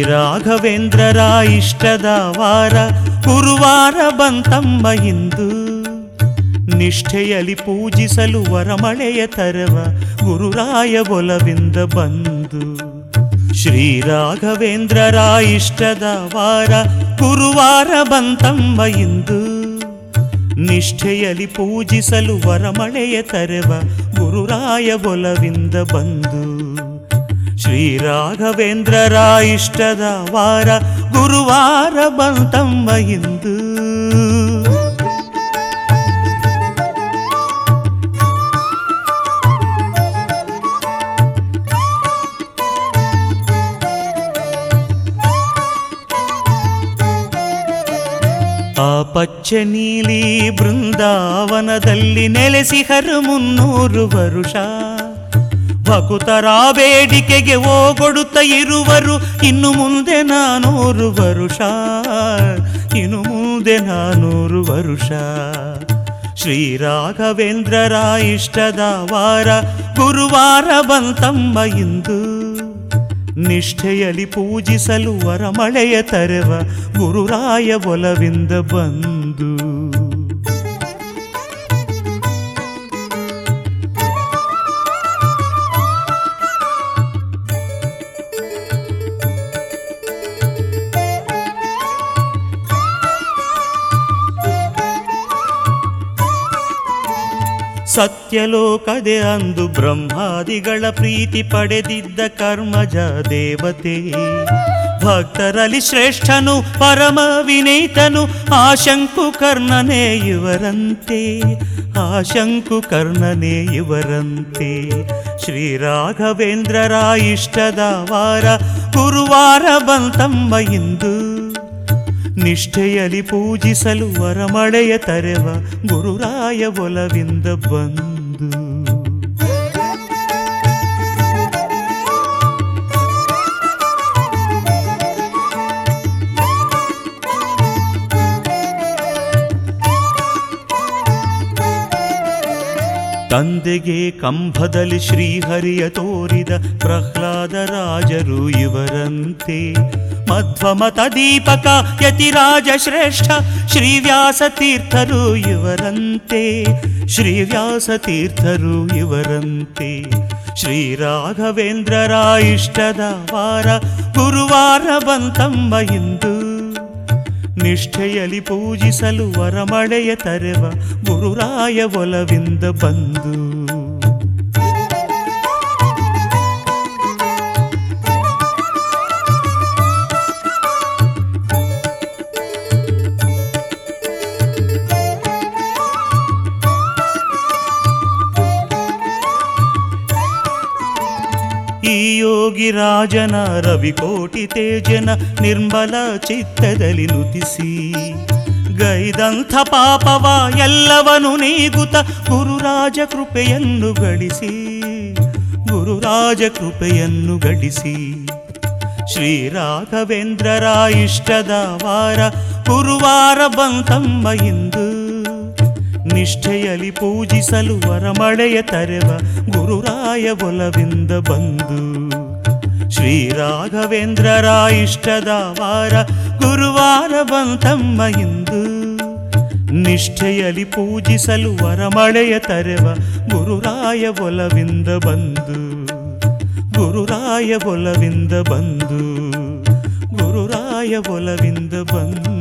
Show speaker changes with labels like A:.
A: ಶ್ರೀರಾಘವೇಂದ್ರರ ಇಷ್ಟದ ವಾರ ಗುರುವಾರ ಬಂತಮ್ಮ ಇಂದು ನಿಷ್ಠೆಯಲಿ ಪೂಜಿಸಲು ವರಮಳೆಯ ತರವ ಗುರುರಾಯ ಒಲವಿಂದ ಬಂದು ಶ್ರೀರಾಘವೇಂದ್ರರ ಇಷ್ಟದ ವಾರ ಗುರುವಾರ ಬಂತಮ್ಮ ಇಂದು ನಿಷ್ಠೆಯಲಿ ಪೂಜಿಸಲು ವರಮಳೆಯ ತರವ ಗುರುರಾಯ ಒಲವಿಂದ ಬಂದು ಶ್ರೀರಾಘವೇಂದ್ರರ ಇಷ್ಟದ ವಾರ ಗುರುವಾರ ಬಂತಮ್ಮ ಇಂದು ಆ ಪಚ್ಚ ನೀಲಿ ಬೃಂದಾವನದಲ್ಲಿ ನೆಲೆಸಿಹರು ಮುನ್ನೂರು ವರುಷ ಭಕುತರ ಬೇಡಿಕೆಗೆ ಓಗೊಡುತ್ತ ಇರುವರು ಇನ್ನು ಮುಂದೆ ನಾನೂರು ವರುಷ ಇನ್ನು ಮುಂದೆ ನಾನೂರು ವರುಷ ಶ್ರೀರಾಘವೇಂದ್ರರ ಇಷ್ಟದ ವಾರ ಗುರುವಾರ ಬಂತಮ್ಮ ಇಂದು ನಿಷ್ಠೆಯಲಿ ಪೂಜಿಸಲು ವರಮಳೆಯ ತರವ ಗುರುರಾಯ ಒಲವಿಂದ ಬಂದು ಸತ್ಯಲೋಕದೆ ಅಂದು ಬ್ರಹ್ಮಾದಿಗಳ ಪ್ರೀತಿ ಪಡೆದಿದ್ದ ಕರ್ಮಜ ದೇವತೆ ಭಕ್ತರಲ್ಲಿ ಶ್ರೇಷ್ಠನು ಪರಮ ವಿನೀತನು ಆ ಶಂಕು ಕರ್ಣನೇ ಇವರಂತೆ ಆ ಶಂಕು ಕರ್ಣನೇ ಇವರಂತೆ ಶ್ರೀರಾಘವೇಂದ್ರರ ಇಷ್ಟದ ವಾರ ಗುರುವಾರ ಬಂತಮ್ಮ ಇಂದು ನಿಷ್ಠೆಯಲಿ ಪೂಜಿಸಲು ವರಮಳೆಯ ತರೆವ ಗುರುರಾಯ ಒಲವಿಂದ ಬಂದು ತಂದೆಗೆ ಕಂಭದಲ್ಲಿ ಶ್ರೀಹರಿಯ ತೋರಿದ ಪ್ರಹ್ಲಾದ ರಾಜರು ಇವರಂತೆ ಮಧ್ವಮತ ದೀಪಕ ಯತಿರಾಜ ಶ್ರೇಷ್ಠ ಶ್ರೀವ್ಯಾಸ ತೀರ್ಥರು ಇವರಂತೆ ಶ್ರೀವ್ಯಾಸ ತೀರ್ಥರು ಇವರಂತೆ ಶ್ರೀರಾಘವೇಂದ್ರರ ಇಷ್ಟದ ವಾರ ಗುರುವಾರ ಬಂತಮ್ಮ ಇಂದು ನಿಷ್ಠೆಯಲಿ ಪೂಜಿಸಲು ವರಮಳೆಯ ತರೆವ ಗುರುರಾಯ ಒಲವಿಂದ ಬಂದು ಈ ಯೋಗಿ ರಾಜನ ರವಿಕೋಟಿ ತೇಜನ ನಿರ್ಮಲ ಚಿತ್ತದಲ್ಲಿ ನುತಿಸಿ ಗೈದಂಥ ಪಾಪವ ಎಲ್ಲವನು ನೀಗುತ್ತ ಗುರುರಾಜ ಕೃಪೆಯನ್ನು ಗಳಿಸಿ ಗುರುರಾಜ ಕೃಪೆಯನ್ನು ಗಳಿಸಿ ಶ್ರೀರಾಘವೇಂದ್ರರ ಇಷ್ಟದ ವಾರ ಗುರುವಾರ ಬಂತಮ್ಮ ಇಂದು ನಿಷ್ಠೆಯಲಿ ಪೂಜಿಸಲು ವರಮಳೆಯ ತರೆವ ಗುರುರಾಯ ಒಲವಿಂದ ಬಂದು ಶ್ರೀರಾಘವೇಂದ್ರರ ಇಷ್ಟದ ವಾರ ಗುರುವಾರ ಬಂತಮ್ಮ ಇಂದು ನಿಷ್ಠೆಯಲಿ ಪೂಜಿಸಲು ವರಮಳೆಯ ತರೆವ ಗುರುರಾಯ ಒಲವಿಂದ ಬಂದು ಗುರುರಾಯ ಒಲವಿಂದ ಬಂದು ಗುರುರಾಯ ಒಲವಿಂದ ಬಂದು